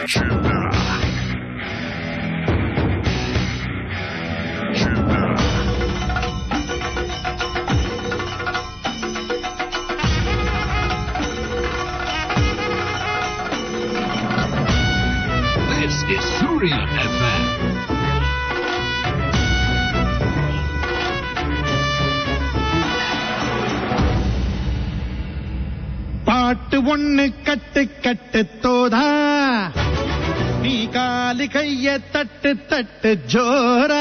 This is Surya FM. பாட்டு ஒண்ணு கட்டு கட்டு தோதா நீ காலு கைய தட்டு தட்டு ஜோரா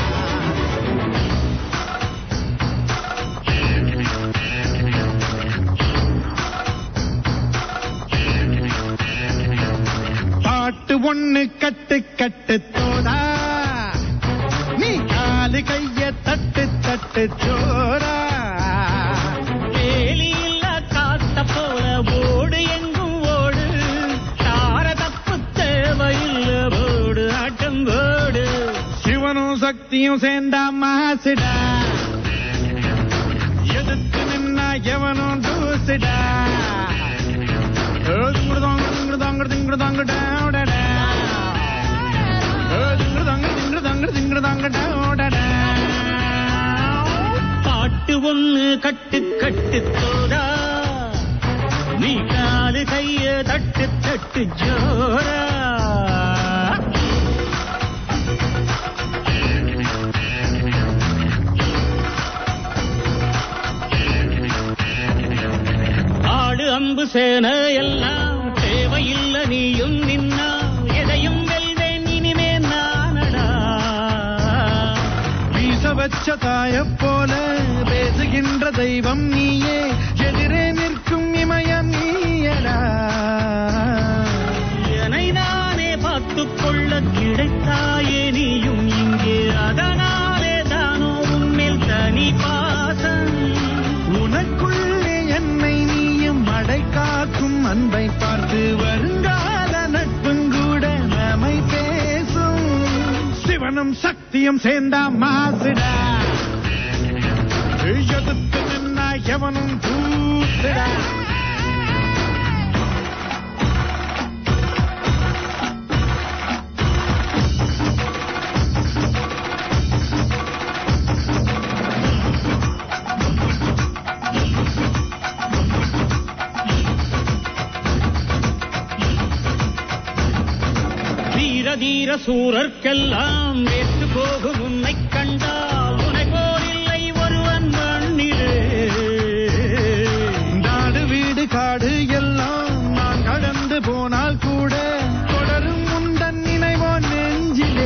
பாட்டு ஒண்ணு கட்டு கட்டு தோதா நீ காலு கைய தட்டு தட்டு ஜோரா வேலியில்ல காத்த போல ஓடு எங்கும் ஓடு தார தப்பு தேவையில்ல ஓடு ஆட்டம் ஓடு சிவனும் சக்தியும் சேர்ந்தா மாசுடா எதிர்த்து நின்னா எவனும் தூசுடா பாட்டு ஒண்ணு கட்டு கட்டு தோடா நீ காலு கைய தட்டு தட்டு ஜோரா ஆடு அம்பு சேன எல்லாம் தேவையில்ல நீயும் நின்னா எதையும் வெல்வேன் இனிமே நானடா வீச வச்ச தாய போல பேசுகின்ற தெய்வம் நீயே எதிரே நிற்கும் இமயம் நீயடா என்னை நானே பார்த்துக் கொள்ள கிடைத்தாயே நீயும் இங்கே அதனாலே தானோ உன்மேல் தனி பாசம் உனக்குள்ளே என்னை நீயும் அடை காக்கும் அன்பை பார்த்து வருங்கால நட்பும் கூட நம்மை பேசும் சிவனும் சக்தியும் சேர்ந்தா மாசுடா எதிர்த்து நின்னா எவனும் தூசுடா தீர தீர சூரர்க்கெல்லாம் வேற்று போகும் உன்னை கண்டால் உனை போரில்லை ஒருவன் மண்ணிலே நாடு வீடு காடு எல்லாம் நான் கடந்து போனால் கூட தொடரும் உந்தன் நினைவோ நெஞ்சிலே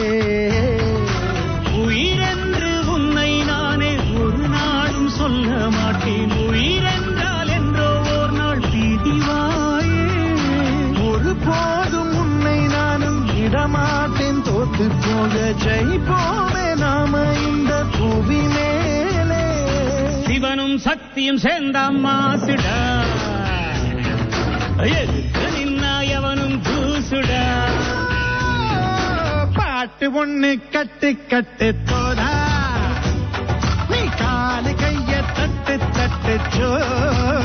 உயிரென்று உன்னை நானே ஒரு நாளும் சொல்ல மாட்டேன் உயிரென்றால் என்றோ ஓர் நாள் பிரிவாயே ஒரு போதும் உன்னை நானும் இடமாட்டேன் தோத்து போக ஜெயிப்போமே நாம இந்த புவி மேலே சிவனும் சக்தியும் சேர்ந்த மாசுடா எதுக்கு நின்னா எவனும் பூசுடா பாட்டு ஒண்ணு கட்டு கட்டு தோதா நீ காலு கைய தட்டு தட்டு ஜோரா